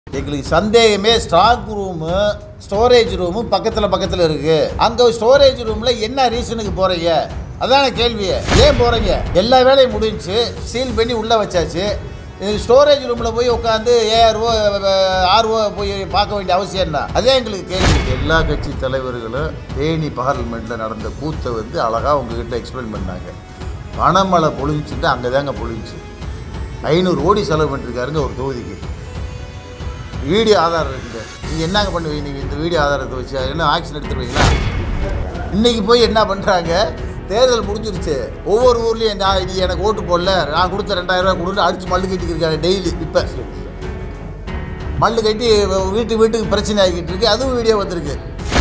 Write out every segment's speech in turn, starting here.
எங்களுக்கு சந்தேகமே stock room storage room பக்கத்தில் பக்கத்தில் இருக்கு அங்கே ஸ்டோரேஜ் ரூமில் என்ன ரீசனுக்கு போகிறீங்க அதான கேள்வி ஏன் போகிறீங்க எல்லா வேலையும் முடிஞ்சுச்சு சீல் பண்ணி உள்ளே வச்சாச்சு ஸ்டோரேஜ் ரூமில் போய் உட்காந்து ஏஆர்ஓ ஆர்ஓ போய் பார்க்க வேண்டிய அவசியம் என்ன அதே எங்களுக்கு கேள்வி எல்லா கட்சி தலைவர்களும் தேனி பார்லிமெண்ட்டில் நடந்த கூத்தை வந்து அழகாக உங்ககிட்ட எக்ஸ்பிளைன் பண்ணாங்க பணமழை பொழிஞ்சுட்டு அங்கே தாங்க பொழிஞ்சுச்சு ஐநூறு கோடி செலவு பண்ணிருக்காருங்க ஒரு தொகுதிக்கு வீடியோ ஆதாரம் இருக்குது நீங்கள் என்னங்க பண்ணுவீங்க நீங்கள் இந்த வீடியோ ஆதாரத்தை வச்சு என்ன ஆக்ஷன் எடுத்துருவீங்களா இன்றைக்கி போய் என்ன பண்ணுறாங்க தேர்தல் முடிஞ்சிருச்சு ஒவ்வொரு ஊர்லேயும் நான் நீ எனக்கு ஓட்டு போடல நான் கொடுத்த ரெண்டாயிரம் ரூபாய் கொடுத்து அடித்து மல்லு கட்டிக்கிட்டு இருக்காங்க டெய்லி இப்போ மல்லு கட்டி வீட்டு வீட்டுக்கு பிரச்சனை ஆகிக்கிட்டு இருக்கு அதுவும் வீடியோ வந்திருக்கு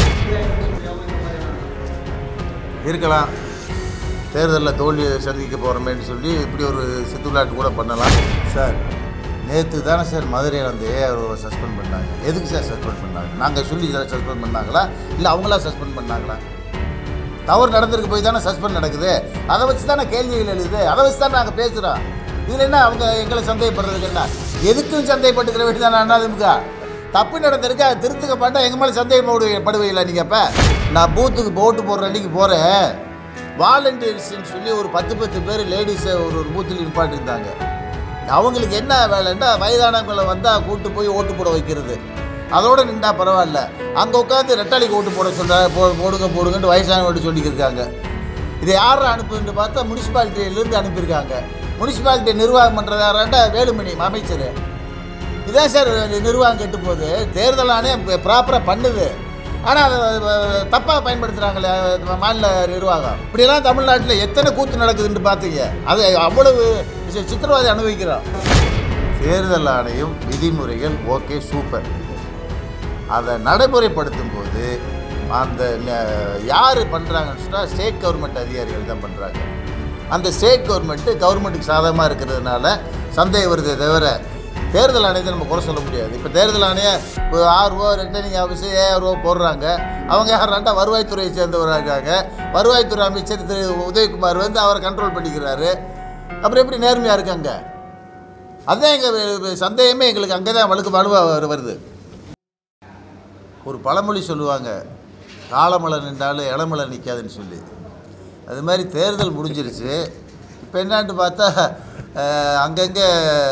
இருக்கலாம் தேர்தலில் தோல்வி சந்திக்க போகிறோமேன்னு சொல்லி இப்படி ஒரு சித்து விளையாட்டு கூட பண்ணலாம் சார் நேற்று தானே சார் மதுரையில் அந்த ஏஆர்ஓவை சஸ்பெண்ட் பண்ணாங்க எதுக்கு சார் சஸ்பெண்ட் பண்ணாங்க நாங்கள் சொல்லி சஸ்பெண்ட் பண்ணாங்களா இல்லை அவங்களா சஸ்பெண்ட் பண்ணாங்களா தவறு நடந்திருக்கு போய் தானே சஸ்பெண்ட் நடக்குது அதை வச்சு தானே கேள்விகள் எழுதுது அதை வச்சு தான் நாங்கள் பேசுகிறோம் இதில் என்ன அவங்க எங்களை சந்தேகப்படுறதுக்கு என்ன எதுக்கும் சந்தேகப்பட்டுக்கிற வேண்டியதானே அதிமுக தப்பு நடந்திருக்கு அதை திருத்துக்க மாட்டா எங்கள் மேலே சந்தேகப்படுவீங்க படுவீங்களா நீங்கள் இப்போ நான் பூத்துக்கு போட்டு போடுற அன்றைக்கி போகிறேன் வாலண்டியர்ஸ்ன்னு சொல்லி ஒரு பத்து பத்து பேர் லேடிஸை ஒரு ஒரு பூத்தில் நிப்பாட்டியிருந்தாங்க அவங்களுக்கு என்ன வேலைன்னா வயதானவங்களை வந்தால் கூட்டு போய் ஓட்டு போட வைக்கிறது அதோடு நின்றா பரவாயில்ல அங்கே உட்காந்து ரெட்டாளிக்கு ஓட்டு போட சொல்ற போ போடுங்க போடுங்கன்ட்டு வயசானவங்க சொல்லிக்கிருக்காங்க இதை யார் அனுப்புன்னு பார்த்தா முனிசிபாலிட்டியிலேருந்து அனுப்பியிருக்காங்க முனிசிபாலிட்டி நிர்வாகம் பண்ணுறது யாராண்டா வேலுமணி அமைச்சர் இதான் சார் நிர்வாகம் கெட்டு போகுது தேர்தல் ஆணையம் ப்ராப்பராக பண்ணுது ஆனால் அதை தப்பாக பயன்படுத்துகிறாங்களே மாநில நிர்வாகம் இப்படியெல்லாம் தமிழ்நாட்டில் எத்தனை கூத்து நடக்குதுன்னு பார்த்தீங்க அது அவ்வளவு சி- சித்திரவதை அனுபவிக்கிறோம் தேர்தல் ஆணையம் விதிமுறைகள் ஓகே சூப்பர் அதை நடைமுறைப்படுத்தும் போது அந்த யார் பண்ணுறாங்கன்னு சொன்னால் ஸ்டேட் கவர்மெண்ட் அதிகாரிகள் தான் பண்ணுறாங்க அந்த ஸ்டேட் கவர்மெண்ட்டு கவர்மெண்ட்டுக்கு சாதகமாக இருக்கிறதுனால சந்தேகம் வருதே தவிர தேர்தல் ஆணையத்தை நம்ம குறை சொல்ல முடியாது இப்போ தேர்தல் ஆணையம் இப்போ ஆர்ஓ ரிட்டர்னிங் ஆஃபீஸு ஏஆர்ஓ போடுறாங்க அவங்க யாராண்டா வருவாய்த்துறையை சேர்ந்தவராக இருக்காங்க வருவாய்த்துறை அமைச்சர் திரு உதயகுமார் வந்து அவரை கண்ட்ரோல் பண்ணிக்கிறாரு அப்புறம் எப்படி நேர்மையாக இருக்காங்க அதுதான் எங்கள் சந்தேகமே எங்களுக்கு அங்கே தான் வழுக்கு வலுவாக வருது ஒரு பழமொழி சொல்லுவாங்க காலமலை நின்றாலும் இளமலை நிற்காதுன்னு சொல்லி அது மாதிரி தேர்தல் முடிஞ்சிருச்சு இப்போ என்னான்னு பார்த்தா அஹ், அங்கங்கே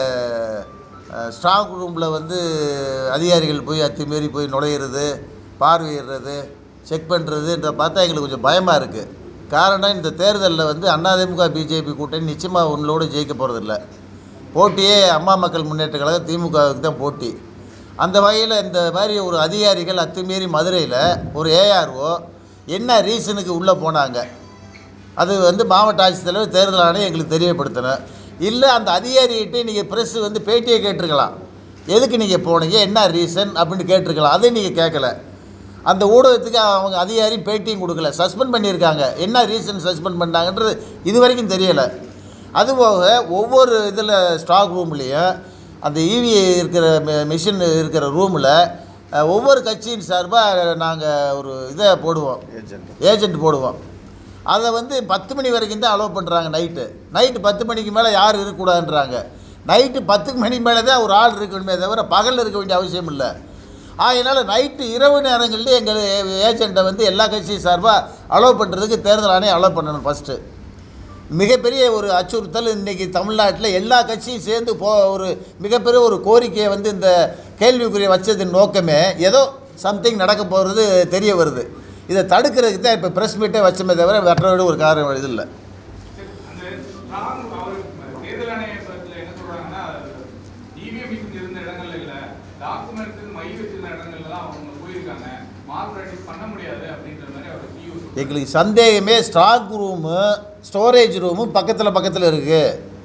ஸ்ட்ராங் ரூமில் வந்து அதிகாரிகள் போய் அத்துமீறி போய் நுழையிறது பார்வையிடுறது செக் பண்ணுறதுன்ற பார்த்தா எங்களுக்கு கொஞ்சம் பயமாக இருக்குது காரணம் இந்த தேர்தலில் வந்து அதிமுக பிஜேபி கூட்டணி நிச்சயமாக ஒன்றோடு ஜெயிக்க போகிறதில்ல போட்டியே அம்மா மக்கள் முன்னேற்ற கழகம் திமுகவுக்கு தான் போட்டி அந்த வகையில் இந்த மாதிரி ஒரு அதிகாரிகள் அத்துமீறி மதுரையில் ஒரு ஏஆர்ஓ என்ன ரீசனுக்கு உள்ளே போனாங்க அது வந்து மாவட்ட ஆட்சித்தலைவர் தேர்தல் ஆணையம் எங்களுக்கு தெரியப்படுத்தணும் இல்லை அந்த அதிகாரிகிட்ட நீங்கள் ப்ரெஸ் வந்து பேட்டியை கேட்டிருக்கலாம் எதுக்கு நீங்கள் போனீங்க என்ன ரீசன் அப்படின்னு கேட்டிருக்கலாம் அதையும் நீங்கள் கேட்கல அந்த ஊடகத்துக்கு அவங்க அதிகாரி பேட்டியும் கொடுக்கல சஸ்பெண்ட் பண்ணியிருக்காங்க என்ன ரீசன் சஸ்பெண்ட் பண்ணாங்கன்றது இது வரைக்கும் தெரியலை அதுபோக ஒவ்வொரு இதில் ஸ்டாக் ரூம்லேயும் அந்த இவி இருக்கிற மிஷின் இருக்கிற ரூமில் ஒவ்வொரு கட்சியின் சார்பாக நாங்கள் ஒரு இதை போடுவோம் ஏஜென்ட் போடுவோம் அதை வந்து பத்து மணி வரைக்கும் தான் அலோவ் பண்ணுறாங்க நைட்டு நைட்டு பத்து மணிக்கு மேலே யாரும் இருக்கக்கூடாதுன்றாங்க நைட்டு பத்து மணி மேலே தான் ஒரு ஆள் இருக்கணுமே தவிர பகலில் இருக்க வேண்டிய அவசியம் இல்லை அதனால் நைட்டு இரவு நேரங்களில் எங்கள் ஏஜெண்ட்டை வந்து எல்லா கட்சியும் சார்பாக அலோவ் பண்ணுறதுக்கு தேர்தல் ஆணையம் அலோவ் பண்ணணும் ஃபஸ்ட்டு மிகப்பெரிய ஒரு அச்சுறுத்தல் இன்றைக்கி தமிழ்நாட்டில் எல்லா கட்சியும் சேர்ந்து போ ஒரு மிகப்பெரிய ஒரு கோரிக்கையை வந்து இந்த கேள்விக்குரிய வச்சதின் நோக்கமே ஏதோ சம்திங் நடக்க போகிறது தெரிய வருது இதை தடுக்கிறதுக்கு தான் இப்போ ப்ரெஸ் மீட்டே வச்சமே தவிர மற்றபடி ஒரு காரணம் இது இல்லை அந்த ஸ்ட்ராங் அவர் தேர்தல் ஆணையத்தில் என்ன சொல்றாங்கன்னா இவிஎம் மிஷின் இருந்த இடங்கள்ல இல்ல டாக்குமெண்ட்ஸ் மை வச்சிருந்த இடங்கள்ல தான் அவங்க போயிருக்காங்க மார்க் ப்ராக்டிஸ் பண்ண முடியாது அப்படின்ற மாதிரி அவர் சிஇஓ சொல்றாரு எங்களுக்கு சந்தேகமே ஸ்டாக் ரூமு ஸ்டோரேஜ் ரூமு பக்கத்தில் பக்கத்தில் இருக்குது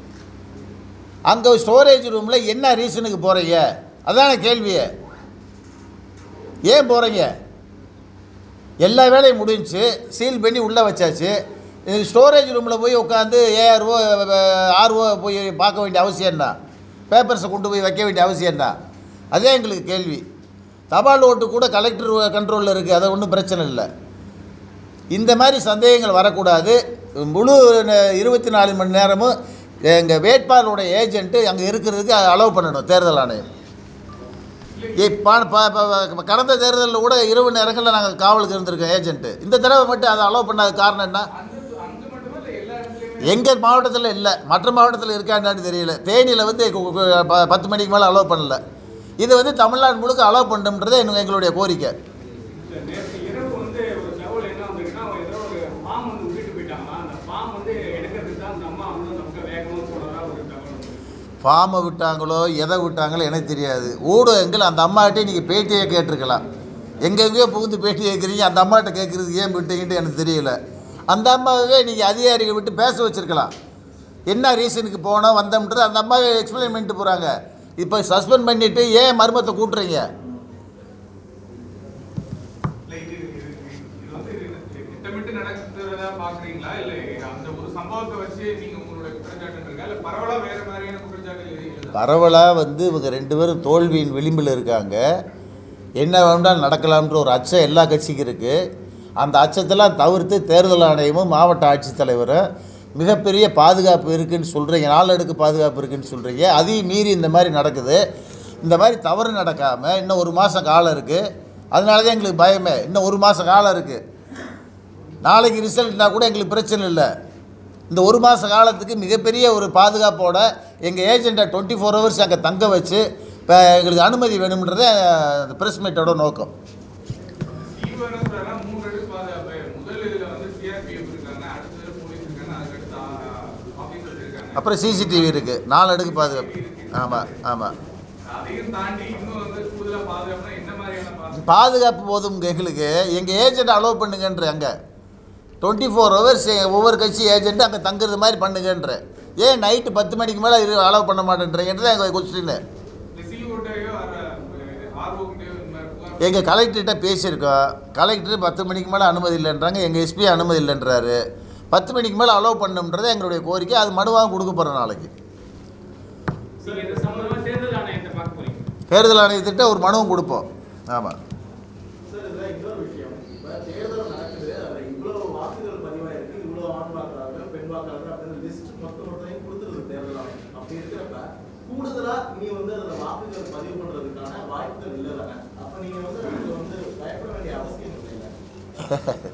அங்கே ஸ்டோரேஜ் ரூமில் என்ன ரீசனுக்கு போகிறீங்க அதான கேள்வியே ஏன் போகிறீங்க எல்லா வேலையும் முடிஞ்சுச்சு சீல் பண்ணி உள்ளே வச்சாச்சு ஸ்டோரேஜ் ரூமில் போய் உட்காந்து ஏஆர்ஓ ஆர்ஓ போய் பார்க்க வேண்டிய அவசியம் என்ன பேப்பர்ஸை கொண்டு போய் வைக்க வேண்டிய அவசியம் என்ன அதே எங்களுக்கு கேள்வி தபால் ஓட்டு கூட கலெக்டர் கண்ட்ரோலில் இருக்குது அது ஒன்றும் பிரச்சனை இல்லை இந்த மாதிரி சந்தேகங்கள் வரக்கூடாது முழு ந- இருபத்தி நாலு மணி நேரமும் எங்கள் வேட்பாளருடைய ஏஜென்ட்டு அங்கே இருக்கிறதுக்கு அலோவ் பண்ணணும் தேர்தல் ஆணையம் இப்போ கடந்த தேர்தலில் கூட இரவு நேரங்களில் நாங்கள் காவலுக்கு இருந்திருக்கோம் ஏஜென்ட்டு இந்த தடவை மட்டும் அதை அலோவ் பண்ணாத காரணம் என்ன அந்த அங்க மட்டுமா இல்ல எல்லா இடத்துலயுமே எங்கள் மாவட்டத்தில் இல்லை மற்ற மாவட்டத்தில் இருக்கான்னு தெரியல தேனியில் வந்து கு- கு- ப- பத்து மணிக்கு மேலே அலோவ் பண்ணல இது வந்து தமிழ்நாடு முழுக்க அலோவ் பண்ணணுன்றதே எங்க- எங்களுடைய கோரிக்கை இல்ல, நேத்து இரவு வந்து ஒரு தகவல் என்ன வந்திருக்குன்னா ஏதோ ஒரு ஃபார்ம் வந்து விட்டுட்டு போயிட்டாங்க அந்த ஃபார்ம் வந்து எடுக்கிறதுக்கு தான் அந்த அம்மா வந்து நமக்கு வேகமாக போனதா ஒரு தகவல் வந்து ஃபார்மை விட்டாங்களோ எதை விட்டாங்களோ எனக்கு தெரியாது ஊடகங்கள் அந்த அம்மாகிட்டே நீங்கள் பேட்டியை கேட்டிருக்கலாம் எங்கெங்கேயோ புகுந்து பேட்டி கேட்குறீங்க அந்த அம்மாகிட்ட கேட்குறது ஏன் விட்டீங்கன்ட்டு எனக்கு தெரியல அந்த அம்மாவே நீங்கள் அதிகாரிகள் விட்டு பேச வச்சுருக்கலாம் என்ன ரீசனுக்கு போனோம் வந்தோம்ன்றது அந்த அம்மாவே எக்ஸ்பிளைன் பண்ணிட்டு போகிறாங்க இப்போ சஸ்பெண்ட் பண்ணிவிட்டு ஏன் மர்மத்தை கூட்டுறீங்க இல்ல இது இது இது வந்து இது திட்டமிட்டு நடக்கிறதா பாக்குறீங்களா இல்ல அந்த ஒரு சம்பவத்தை வச்சு நீங்க உங்களுடைய குற்றச்சாட்டு இருக்கா இல்ல பரவலா வேற மாதிரியான குற்றச்சாட்டு எதுவும் பரவலாக வந்து இவங்க ரெண்டு பேரும் தோல்வியின் விளிம்பில் இருக்காங்க என்ன வேண்டாலும் நடக்கலாம்ன்ற ஒரு அச்சம் எல்லா கட்சிக்கும் இருக்குது அந்த அச்சத்தெல்லாம் தவிர்த்து தேர்தல் ஆணையமும் மாவட்ட ஆட்சித்தலைவரும் மிகப்பெரிய பாதுகாப்பு இருக்குன்னு சொல்கிறீங்க நாளடுக்கு பாதுகாப்பு இருக்குன்னு சொல்கிறீங்க அதையும் மீறி இந்த மாதிரி நடக்குது இந்த மாதிரி தவறு நடக்காமல் இன்னும் ஒரு மாதம் காலம் இருக்குது அதனால தான் எங்களுக்கு பயமே இன்னும் ஒரு மாதம் காலம் இருக்குது நாளைக்கு ரிசல்ட்னா கூட எங்களுக்கு பிரச்சனை இல்லை இந்த ஒரு மாத காலத்துக்கு மிகப்பெரிய ஒரு பாதுகாப்போட எங்கள் ஏஜெண்ட்டை டுவெண்ட்டி ஃபோர் ஹவர்ஸ் அங்கே தங்க வச்சு இப்போ எங்களுக்கு அனுமதி வேணும்ன்றதே அந்த ப்ரெஸ் மீட்டோட நோக்கம் ஈவோ என்ன சொல்றாங்கன்னா மூன்று அடுக்கு பாதுகாப்பு முதல் இதுல வந்து சிஆர்பிஎஃப் இருக்காங்க அடுத்தது போலீஸ் இருக்காங்க அதுக்கடுத்து ஆபீசர்ஸ் இருக்காங்க அப்புறம் சிசிடிவி இருக்குது நாலு அடுக்கு பாதுகாப்பு ஆமாம் ஆமாம் அதையும் தாண்டி இன்னும் வந்து கூடுதலா பாதுகாப்புனா என்ன மாதிரியான பாதுகாப்பு பாதுகாப்பு போதும் எங்களுக்கு எங்கள் ஏஜெண்ட் அலோவ் பண்ணுங்கன்ற அங்கே டுவெண்ட்டி ஃபோர் ஹவர்ஸ் ஒவ்வொரு கட்சி ஏஜென்ட் அங்கே தங்குறது மாதிரி பண்ணுங்கன்ற ஏன் நைட்டு பத்து மணிக்கு மேலே இரு அலோவ் பண்ண மாட்டேன்றீங்கன்றது எங்கள் கொஸ்டின் இந்த சிஓட்டையோ ஆர்ஓக்கிட்டையோ இந்த மாதிரி புகார் எங்கள் கலெக்டர்கிட்ட பேசியிருக்கோம் கலெக்டர் பத்து மணிக்கு மேலே அனுமதி இல்லைன்றாங்க எங்கள் எஸ்பி அனுமதி இல்லைன்றாரு பத்து மணிக்கு மேலே அலோவ் பண்ணணுன்றது எங்களுடைய கோரிக்கை அது மனுவாக கொடுக்க போகிறோம் நாளைக்கு நீங்க இது சம்பந்தமா தேர்தல் ஆணையத்தை பார்க்க போறீங்க தேர்தல் ஆணையத்திட்ட ஒரு மனுவும் கொடுப்போம் ஆமாம் சார் இதுல இன்னொரு விஷயம் இப்ப தேர்தல் நடக்குது அதுல இவ்வளவு வாக்குகள் பதிவாயிருக்கு இவ்வளவு ஆண் வாக்காளர்கள் பெண் வாக்காளர்கள் அப்படின்னு லிஸ்ட் மொத்த மொத்தத்தையும் கொடுத்துருது தேர்தல் ஆணையம் அப்படி இருக்கிறப்ப கூடுதலா நீ வந்து அதுல வாக்குகள் பதிவு பண்றதுக்கான வாய்ப்புகள் இல்லை தானே அப்ப நீங்க வந்து அதுக்கு வந்து பயப்பட வேண்டிய அவசியம் இல்லை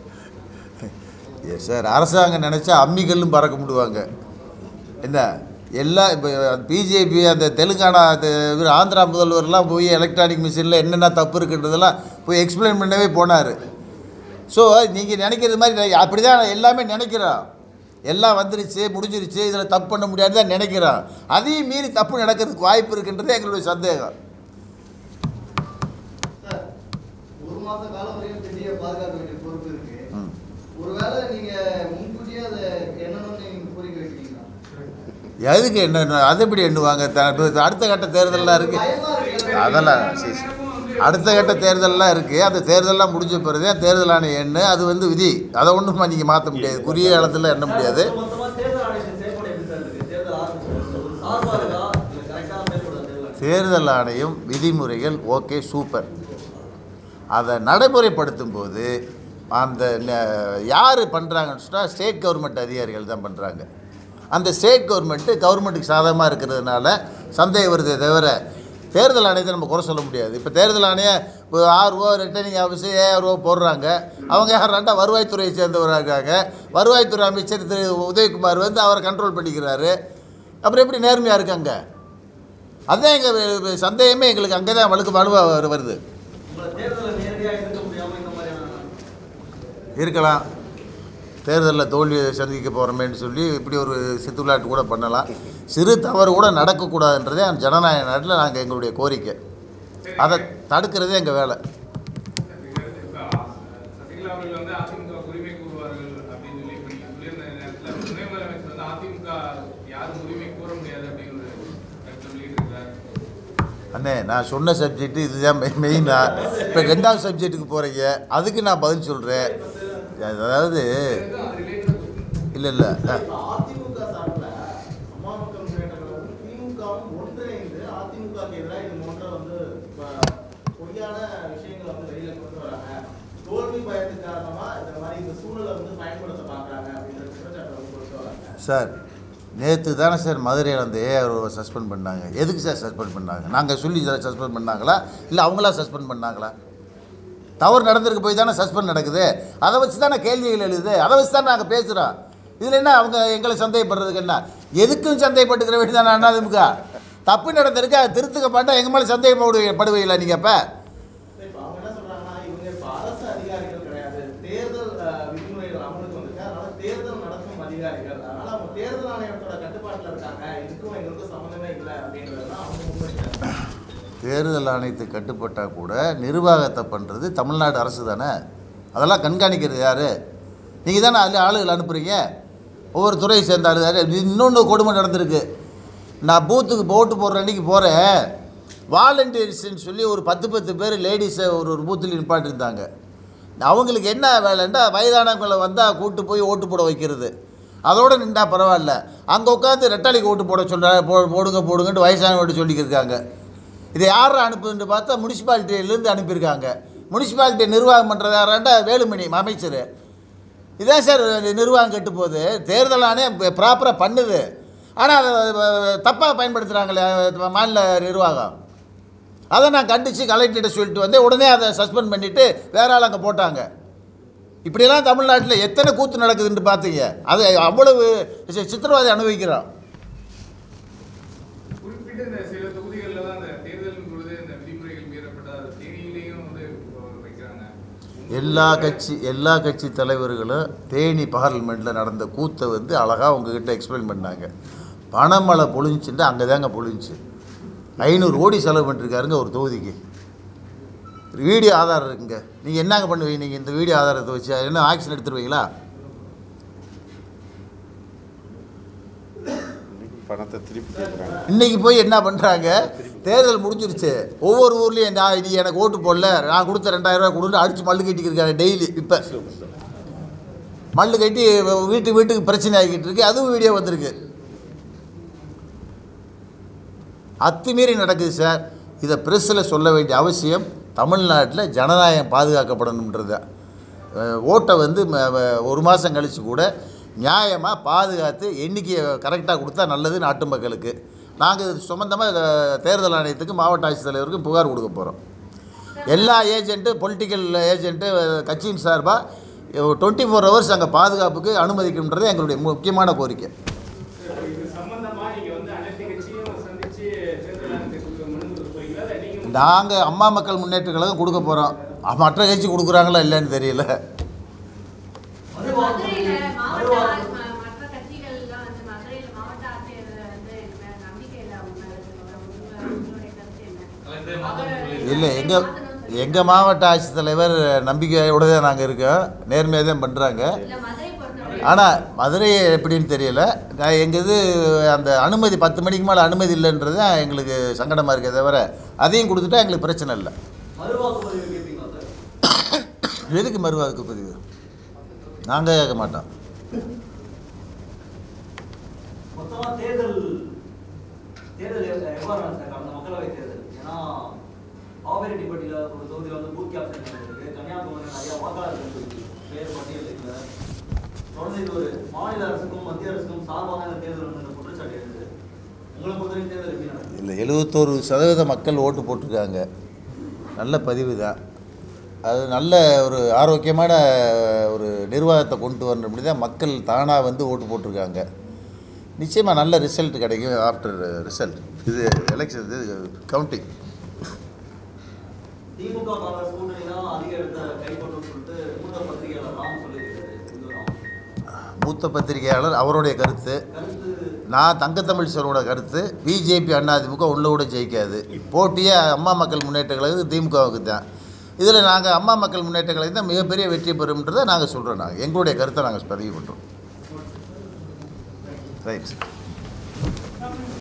எஸ் சார் அரசாங்கம் நினச்சா அம்மிக்கல்லும் பறக்க முடிவாங்க என்ன எல்லா இப்போ பிஜேபி அந்த தெலுங்கானா அது இவர் ஆந்திரா முதல்வர்லாம் போய் எலக்ட்ரானிக் மிஷினில் என்னென்ன தப்பு இருக்குன்றதெல்லாம் போய் எக்ஸ்பிளைன் பண்ணவே போனார் ஸோ நீங்கள் நினைக்கிறது மாதிரி அப்படி தான் எல்லாமே நினைக்கிறோம் எல்லாம் வந்துருச்சு முடிஞ்சிருச்சு இதில் தப்பு பண்ண முடியாது தான் நினைக்கிறோம் அதையும் மீறி தப்பு நடக்கிறதுக்கு வாய்ப்பு இருக்குன்றது எங்களுடைய சந்தேகம் சார், ஒரு மாச காலம் வரையும் பெரிய பாதுகாக்க வேண்டிய பொறுப்பு இருக்கு ம். ஒருவேளை நீங்க முன்கூட்டியே அதை என்னன்னு நீங்க கோரிக்கை வைக்கிறீங்களா எதுக்கு என்ன அது எப்படி எண்ணுவாங்க த- இப்ப அடுத்த கட்ட தேர்தல்லாம் இருக்குது பயமா இருக்கு அதெல்லாம் சரி சரி. அடுத்த கட்ட தேர்தல்லாம் இருக்குது அந்த தேர்தல்லாம் முடிஞ்ச பிறகு தான் தேர்தல் ஆணையம் எண்ணு அது வந்து விதி அதை ஒன்றும் நீங்கள் மாற்ற முடியாது குறுகிய காலத்தில் எண்ண முடியாது மொத்தமா தேர்தல் ஆணையத்தின் செயல்பாடு எப்படி சார் இருக்கு தேர்தல் ஆரம்பிச்சு ஒரு சார்பா இருக்கா இல்ல கரெக்டான செயல்படுதா தேர்தல் ஆணையம் தேர்தல் ஆணையம் விதிமுறைகள் ஓகே சூப்பர் அதை நடைமுறைப்படுத்தும் போது அந்த யார் பண்ணுறாங்கன்னு சொன்னால் ஸ்டேட் கவர்மெண்ட் அதிகாரிகள் தான் பண்ணுறாங்க அந்த ஸ்டேட் கவர்மெண்ட்டு கவர்மெண்ட்டுக்கு சாதகமாக இருக்கிறதுனால சந்தேகம் வருதே தவிர தேர்தல் ஆணையத்தை நம்ம குறை சொல்ல முடியாது இப்போ தேர்தல் ஆணையம் இப்போ ஆர்ஓ ரிட்டர்னிங் ஆஃபீஸர் ஏஆர்ஓ போடுறாங்க அவங்க யார் ரெண்டா வருவாய்த்துறையை சேர்ந்தவராக இருக்காங்க வருவாய்த்துறை அமைச்சர் திரு உதயகுமார் வந்து அவரை கண்ட்ரோல் பண்ணிக்கிறாரு அப்புறம் எப்படி நேர்மையாக இருக்காங்க அதுதான் எங்கள் சந்தேகமே எங்களுக்கு அங்கே தான் வழுக்கு வலுவாக வருது உங்களை தேர்தலை நேரடியா எதிர்க்க முடியாம இந்த மாதிரியான இருக்கலாம் தேர்தலில் தோல்வியை சந்திக்க போகிறோமேன்னு சொல்லி இப்படி ஒரு சித்துவிளாட்டு கூட பண்ணலாம் சிறு தவறு கூட நடக்கக்கூடாதுன்றதே அந்த ஜனநாயக நாட்டில் நாங்கள் எங்களுடைய கோரிக்கை அதை தடுக்கிறதே எங்கள் வேலை இப்ப சசிகலா அவர்கள் வந்து அதிமுக உரிமை கூறுவார்கள் அப்படின்னு சொல்லி இப்ப நீங்க சொல்லியிருந்த நேரத்துல துணை முதலமைச்சர் வந்து அதிமுக யாரும் உரிமை கூற முடியாது அப்படின்னு ஒரு கருத்து சொல்லிட்டு இருக்காரு அண்ணே நான் சொன்ன சப்ஜெக்ட்டு இதுதான் மெ- மெயினா இப்போ ரெண்டாவது சப்ஜெக்ட்டுக்கு போகிறீங்க அதுக்கு நான் பதில் சொல்கிறேன் அதாவது இல்லை இல்லை இப்ப அதிமுக சார்பில் அம்மா மக்கள் முன்னேற்ற கழகமும் திமுகவும் ஒன்றிணைந்து அதிமுகவுக்கு எதிராக இது போன்ற வந்து ப- பொய்யான விஷயங்களை வந்து வெளியில கொண்டு வராங்க தோல்வி பயத்தின் காரணமா இந்த மாதிரி இந்த சூழலை வந்து பயன்படுத்த பார்க்கறாங்க அப்படின்ற குற்றச்சாட்டை வந்து கொண்டு வராங்க சார் நேற்று தானே சார் மதுரையில் அந்த ஏஆர் சஸ்பெண்ட் பண்ணாங்க எதுக்கு சார் சஸ்பெண்ட் பண்ணாங்க நாங்கள் சொல்லி சஸ்பெண்ட் பண்ணாங்களா இல்லை அவங்களா சஸ்பெண்ட் பண்ணாங்களா தவறு நடந்திருக்கு போய் தானே சஸ்பெண்ட் நடக்குது அதை வச்சு தானே கேள்விகள் எழுதுது அதை வச்சு தான் நாங்கள் பேசுகிறோம் இதில் என்ன அவங்க எங்களை சந்தேகப்படுறதுக்கு என்ன எதுக்கும் சந்தேகப்பட்டுக்கிற வேண்டியதானே அண்ணாதிமுக தப்பு நடந்திருக்கு அதை திருத்துக்க மாட்டா எங்கள் மேலே சந்தேகப்படுவீங்க படுவீங்களா நீங்கள் இப்போ இப்ப அவங்க என்ன சொல்றாங்கன்னா இவங்க இப்ப அரசு அதிகாரிகள் கிடையாது தேர்தல் அஹ், விதிமுறைகள் அமலுக்கு வந்துருக்கு அதனால தேர்தல் நடத்தும் அதிகாரிகள் அதனால அவங்க தேர்தல் ஆணையத்தோட கட்டுப்பாட்டுல இருக்காங்க இதுக்கும் எங்களுக்கும் சம்மந்தமே இல்லை அப்படின்றதுதான் அவங்க முன்வைக்கிறாங்க தேர்தல் ஆணையத்துக்கு கட்டுப்பட்டால் கூட நிர்வாகத்தை பண்ணுறது தமிழ்நாடு அரசு தானே அதெல்லாம் கண்காணிக்கிறது யார் நீங்கள் தானே அதில் ஆளுகள் அனுப்புகிறீங்க ஒவ்வொரு துறையை சேர்ந்த ஆளு யாரு? இன்னொன்று கொடுமை நடந்திருக்கு நான் பூத்துக்கு ஓட்டு போடுற அன்றைக்கி போகிறேன் வாலண்டியர்ஸ்ன்னு சொல்லி ஒரு பத்து பத்து பேர் லேடிஸை ஒரு ஒரு பூத்தில் நிப்பாட்டிருந்தாங்க அவங்களுக்கு என்ன வேலைன்னா வயதானவங்களை வந்தால் கூட்டு போய் ஓட்டு போட வைக்கிறது அதோடு நின்றா பரவாயில்ல அங்கே உட்காந்து ரெட்டாளிக்கு ஓட்டு போட சொல்கிற போ போடுங்க போடுங்கன்ட்டு வயசானவங்க சொல்லிக்கிருக்காங்க இதை யார் அனுப்புதுன்னு பார்த்தா முனிசிபாலிட்டியிலேருந்து அனுப்பியிருக்காங்க முனிசிபாலிட்டி நிர்வாகம் பண்ணுறது யாராண்டா வேலுமணி அமைச்சர் இதான் சார் நிர்வாகம் கெட்டு போகுது தேர்தல் ஆணையம் ப்ராப்பராக பண்ணுது ஆனால் அதை தப்பாக பயன்படுத்துகிறாங்களே மாநில நிர்வாகம் அதை நான் கண்டித்து கலெக்டர்கிட்ட சொல்லிட்டு வந்து உடனே அதை சஸ்பெண்ட் பண்ணிவிட்டு வேற ஆள் அங்கே போட்டாங்க இப்படியெல்லாம் தமிழ்நாட்டில் எத்தனை கூத்து நடக்குதுன்னு பார்த்தீங்க அது அவ்வளவு சி- சித்திரவதை அனுபவிக்கிறோம் குறிப்பிட்ட இந்த சில தொகுதிகளில் தான் இந்த தேர்தல் பொழுது இந்த விதிமுறைகள் மீறப்பட்ட அது தேனியிலையும் வந்து இப்போ வைக்கிறாங்க எல்லா கட்சி எல்லா கட்சி தலைவர்களும் தேனி பார்லிமெண்ட்டில் நடந்த கூத்தை வந்து அழகாக உங்ககிட்ட எக்ஸ்பிளைன் பண்ணாங்க பணமழை பொழிஞ்சுட்டு அங்கே தாங்க பொழிஞ்சுச்சு ஐநூறு கோடி செலவு பண்ணிருக்காருங்க ஒரு தொகுதிக்கு வீடியோ ஆதாரம் இருக்குங்க நீங்கள் என்னங்க பண்ணுவீங்க நீங்கள் இந்த வீடியோ ஆதாரத்தை வச்சு என்ன ஆக்ஷன் எடுத்துருவீங்களா பணத்தை திருப்பி கேட்குறாங்க இன்னைக்கு போய் என்ன பண்ணுறாங்க தேர்தல் முடிஞ்சிருச்சு ஒவ்வொரு ஊர்லேயும் நான் நீ எனக்கு ஓட்டு போடல நான் கொடுத்த ரெண்டாயிரம் ரூபாய் கொடுத்து அடித்து மல்லு கட்டிக்கிட்டு இருக்காங்க டெய்லி இப்போ மல்லு கட்டி வீட்டு வீட்டுக்கு பிரச்சனை ஆகிக்கிட்டு இருக்கு அதுவும் வீடியோ வந்திருக்கு அத்துமீறி நடக்குது சார் இதை ப்ரெஸ்ஸில் சொல்ல வேண்டிய அவசியம் தமிழ்நாட்டில் ஜனநாயகம் பாதுகாக்கப்படணுன்றது அஹ், ஓட்டை வந்து ம- ம- ஒரு மாதம் கழித்து கூட நியாயமாக பாதுகாத்து எண்ணிக்கையை கரெக்டாக கொடுத்தா நல்லது நாட்டு மக்களுக்கு நாங்கள் இது சம்மந்தமாக தேர்தல் ஆணையத்துக்கு மாவட்ட ஆட்சித்தலைவருக்கு புகார் கொடுக்க போகிறோம் எல்லா ஏஜென்ட்டு பொலிட்டிக்கல் ஏஜென்ட்டு கட்சியின் சார்பாக டுவெண்ட்டி ஃபோர் ஹவர்ஸ் அங்கே பாதுகாப்புக்கு அனுமதிக்கணுன்றது எங்களுடைய முக்கியமான கோரிக்கை இப்போ இது சம்பந்தமா நீங்க வந்து அனைத்து கட்சியும் சந்திச்சு தேர்தல் ஆணையத்துக்கு மனு கொடுக்க போறீங்களா இல்லை நீங்க நாங்கள் அம்மா மக்கள் முன்னேற்ற கழகம் கொடுக்க போகிறோம் மற்ற கட்சி கொடுக்குறாங்களா இல்லைன்னு தெரியல மதுரையில மாவட்ட ஆ- ம- மற்ற கட்சிகள் எல்லாம் வந்து மதுரையில மாவட்ட ஆட்சியர் வந்து இந்த நம்பிக்கை இல்லை அவங்க மேல இருக்கு. உங்க- உங்களுடைய கருத்து என்ன? அவர் இல்லை எங்கள் எங்கள் மாவட்ட ஆட்சித்தலைவர் நம்பிக்கையோட தான் நாங்கள் இருக்கோம் நேர்மையாக தான் பண்ணுறாங்க இல்ல மதுரை பொறுத்தவரை ஆனால் மதுரை எப்படின்னு தெரியல நான் எங்கள் இது அந்த அனுமதி பத்து மணிக்கு மேலே அனுமதி இல்லைன்றது தான் எங்களுக்கு சங்கடமாக இருக்கே தவிர அதையும் கொடுத்துட்டா எங்களுக்கு பிரச்சனை இல்லை மறுவாக்குப்பதிவு கேட்பீங்களா சார் எதுக்கு மறுவாக்கு பதிவு நாங்கள் கேட்க மாட்டோம் மொத்தமா தேர்தல் தேர்தல் எவ்வ- எவ்வாறு நடந்தாங்க அந்த மக்களவை தேர்தல் ஏன்னா ஆபரேட்டிப்பட்டியில் ஒரு தொகுதியில் வந்து பூத் கேப்சன் நடந்திருக்கு கன்னியாகுமரியில் நிறைய வாக்காளர்கள் இருக்கு பேர் பட்டியல் இல்லை தொடர்ந்து இது ஒரு மாநில அரசுக்கும் மத்திய அரசுக்கும் சார்பான இந்த தேர்தல் வந்து இந்த குற்றச்சாட்டு இருக்குது உங்களை பொறுத்தவரைக்கும் தேர்தல் எப்படி நடக்குது இல்லை எழுபத்தோரு சதவீத மக்கள் ஓட்டு போட்டிருக்காங்க நல்ல பதிவு தான் அது நல்ல ஒரு ஆரோக்கியமான ஒரு நிர்வாகத்தை கொண்டு வரணும் தான் மக்கள் தானாக வந்து ஓட்டு போட்டிருக்காங்க நிச்சயமாக நல்ல ரிசல்ட் கிடைக்கும் ஆஃப்டர் ரிசல்ட் இது எலெக்ஷன் இது கவுண்டிங் திமுக காங்கிரஸ் கூட்டணி தான் அதிக இடத்தை கைப்பற்றும் சொல்லிட்டு மூத்த பத்திரிகையாளர் ராம் சொல்லியிருக்காரு இந்து ராம் மூத்த பத்திரிகையாளர் அவருடைய கருத்து கருத்து நான் தங்கத்தமிழ் சாரோட கருத்து பிஜேபி அதிமுக ஒன்று கூட ஜெயிக்காது போட்டியே அம்மா மக்கள் முன்னேற்ற கழகம் திமுகவுக்கு தான் இதில் நாங்கள் அம்மா மக்கள் முன்னேற்ற கழகம் தான் மிகப்பெரிய வெற்றி பெறும்ன்றதை நாங்கள் சொல்கிறோம் நாங்கள் எங்களுடைய கருத்தை நாங்கள் பதிவு பண்ணுறோம் ரைட்